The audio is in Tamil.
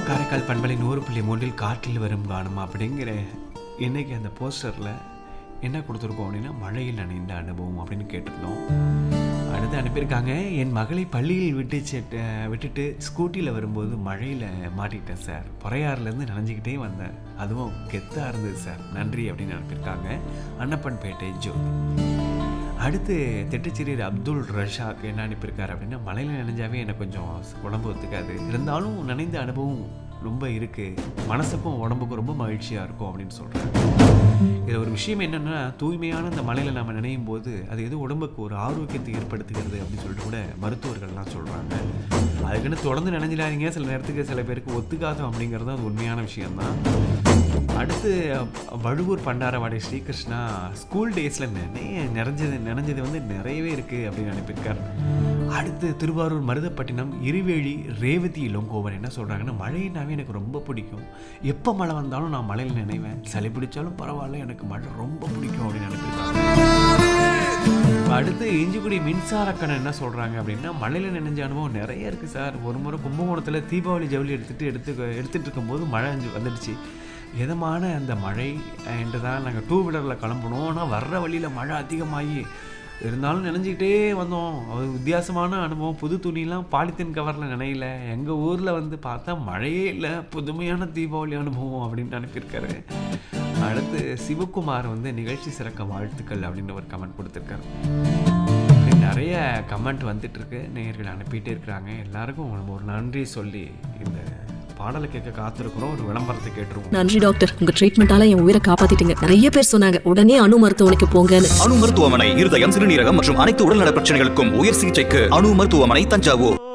காரைக்கால் பண்பலை நூறு புள்ளி மூன்றில் காற்றில் வரும் காணும் அப்படிங்கிற இன்னைக்கு அந்த போஸ்டரில் என்ன கொடுத்துருக்கோம் அப்படின்னா மழையில் நனைந்த அனுபவம் அப்படின்னு கேட்டிருந்தோம் அடுத்து அனுப்பியிருக்காங்க என் மகளை பள்ளியில் விட்டு செட்டு விட்டுட்டு ஸ்கூட்டியில் வரும்போது மழையில் மாட்டிட்டேன் சார் பொறையாறுலேருந்து நனைஞ்சிக்கிட்டே வந்தேன் அதுவும் கெத்தாக இருந்தது சார் நன்றி அப்படின்னு அனுப்பியிருக்காங்க அன்னப்பன்பேட்டை ஜோதி அடுத்து திட்டச்சிரியர் அப்துல் ரஷாக் என்ன அனுப்பியிருக்காரு அப்படின்னா மழையில் நனைஞ்சாவே எனக்கு கொஞ்சம் உடம்பு ஒத்துக்காது இருந்தாலும் நனைந்த அனுபவம் ரொம்ப இருக்குது மனசுக்கும் உடம்புக்கும் ரொம்ப மகிழ்ச்சியாக இருக்கும் அப்படின்னு சொல்கிறாங்க இதில் ஒரு விஷயம் என்னென்னா தூய்மையான அந்த மலையில் நம்ம நினையும் போது அது எது உடம்புக்கு ஒரு ஆரோக்கியத்தை ஏற்படுத்துகிறது அப்படின்னு சொல்லிட்டு கூட மருத்துவர்கள்லாம் சொல்கிறாங்க அதுக்குன்னு தொடர்ந்து நினைஞ்சிடாதீங்க சில நேரத்துக்கு சில பேருக்கு ஒத்துக்காதும் அப்படிங்கிறது அது உண்மையான விஷயம்தான் அடுத்து வழுவூர் பண்டாரவாடி ஸ்ரீகிருஷ்ணா ஸ்கூல் டேஸில் நிறைய நிறைஞ்சது நினைஞ்சது வந்து நிறையவே இருக்குது அப்படின்னு அனுப்பியிருக்கார் அடுத்து திருவாரூர் மருதப்பட்டினம் இருவேலி ரேவதி இளங்கோவன் என்ன சொல்கிறாங்கன்னா மழைனாவே எனக்கு ரொம்ப பிடிக்கும் எப்போ மழை வந்தாலும் நான் மழையில் நினைவேன் சளி பிடிச்சாலும் பரவாயில்ல எனக்கு மழை ரொம்ப பிடிக்கும் அப்படின்னு அனுப்பியிருக்காங்க அடுத்து இஞ்சிக்குடி மின்சாரக்கணன் என்ன சொல்கிறாங்க அப்படின்னா மழையில் நினைஞ்ச அனுபவம் நிறைய இருக்குது சார் ஒரு முறை கும்பகோணத்தில் தீபாவளி ஜவுளி எடுத்துகிட்டு எடுத்து எடுத்துகிட்டு இருக்கும்போது மழை வந்துடுச்சு இதமான அந்த மழை என்று தான் நாங்கள் டூ வீலரில் கிளம்பணும் ஆனால் வர்ற வழியில் மழை அதிகமாகி இருந்தாலும் நினைஞ்சிக்கிட்டே வந்தோம் அது வித்தியாசமான அனுபவம் புது துணிலாம் பாலித்தீன் கவரில் நினையல எங்கள் ஊரில் வந்து பார்த்தா மழையே இல்லை புதுமையான தீபாவளி அனுபவம் அப்படின்னு அனுப்பியிருக்காரு அடுத்து சிவகுமார் வந்து நிகழ்ச்சி சிறக்க வாழ்த்துக்கள் அப்படின்னு ஒரு கமெண்ட் கொடுத்துருக்காரு இப்படி நிறைய கமெண்ட் வந்துட்டு இருக்கு நேயர்கள் அனுப்பிட்டே இருக்கிறாங்க எல்லாருக்கும் நம்ம ஒரு நன்றி சொல்லி இந்த பாடலை கேட்க காத்திருக்கிறோம் ஒரு விளம்பரத்தை கேட்டுருவோம் நன்றி டாக்டர் உங்க ட்ரீட்மெண்டால என் உயிரை காப்பாத்திட்டீங்க நிறைய பேர் சொன்னாங்க உடனே அணு மருத்துவமனைக்கு போங்கன்னு அணு மருத்துவமனை இருதயம் சிறுநீரகம் மற்றும் அனைத்து உடல்நல பிரச்சனைகளுக்கும் உயர் சிகிச்சைக்கு அணு மருத்துவமனை தஞ்சாவூர்